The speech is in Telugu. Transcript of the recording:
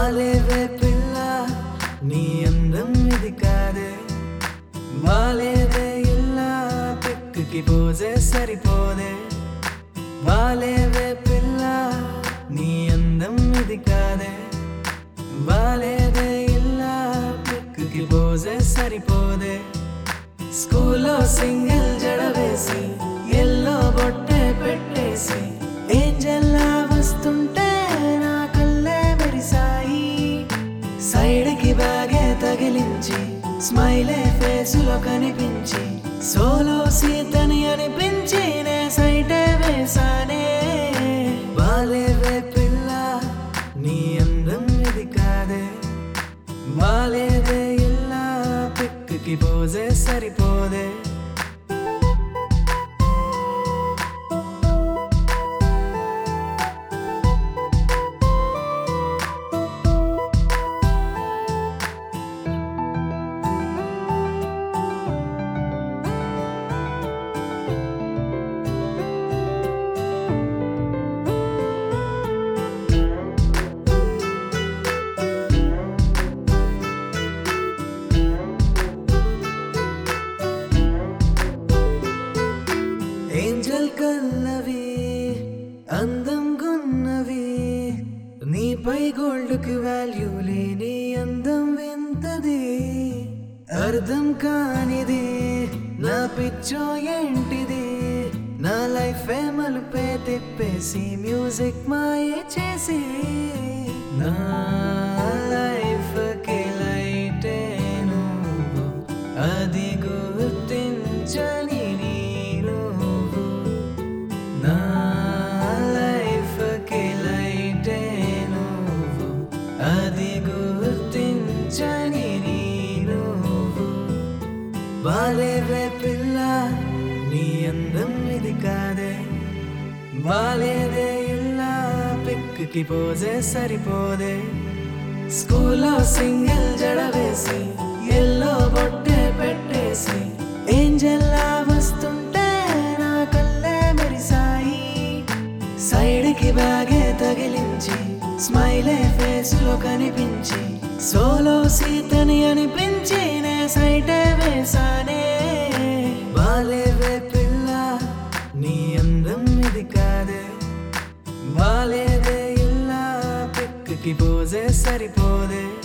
బాలేవే పిల్ల నీ అందం ఇది కాదే బాలేదే ఇలా పెక్కుకి పోజే సరిపోదే బాలేవే పిల్ల నీ అందం ఇది కాదే బాలేదే ఇలా పెక్కుకి పోజే సరిపోదే స్కూల్లో సింగిల్ జడ వేసి ఎల్లో బొట్టే పెట్టేసి ఏంజల్లా వస్తుంటే నా కళ్ళే మెరిసాయి సైడ్ కి బాగే తగిలించి స్మైలే ఫేసులో కనిపించి సోలో సీతని అనిపించి నే సైటే వేసానే బాలేవే పిల్ల నీ అందం ఇది కాదే బాలేదే ఇలా పిక్కుకి పోజే సరిపోదే ఏంజల్ కన్నవి అందం గున్నవి నీపై గోల్డ్కి వాల్యూ లేని అందం వింతది అర్థం కానిది నా పిచ్చో ఏంటిది నా లైఫ్ మలుపే తిప్పేసి మ్యూజిక్ మాయే చేసి నా లైఫ్ కి లైటే నువ్వు అది గుర్తించని నీ నువ్వు నా లైఫ్ కి లైటే నువ్వు అది గుర్తించని నీ నువ్వు బాలేవే పిల్ల నీ అందం ఇది కాదే బాలేదే ఇలా పిక్కి పోజే సరిపోదే స్కూల్లో సింగిల్ జడ వేసి ఎల్లో బొట్టే పెట్టేసి ఏంజల్లా వస్తుంటే నా కళ్ళే మెరిసాయి సైడ్ కి బాగే తగిలించి స్మైలే ఫేసులో కనిపించి సోలో సీతని అనిపించి నే సైటే వేసానే బాలేవే పిల్ల నీ అందం ఇది కాదే బాలేదే ఇలా పిక్కి పోజే సరిపోదే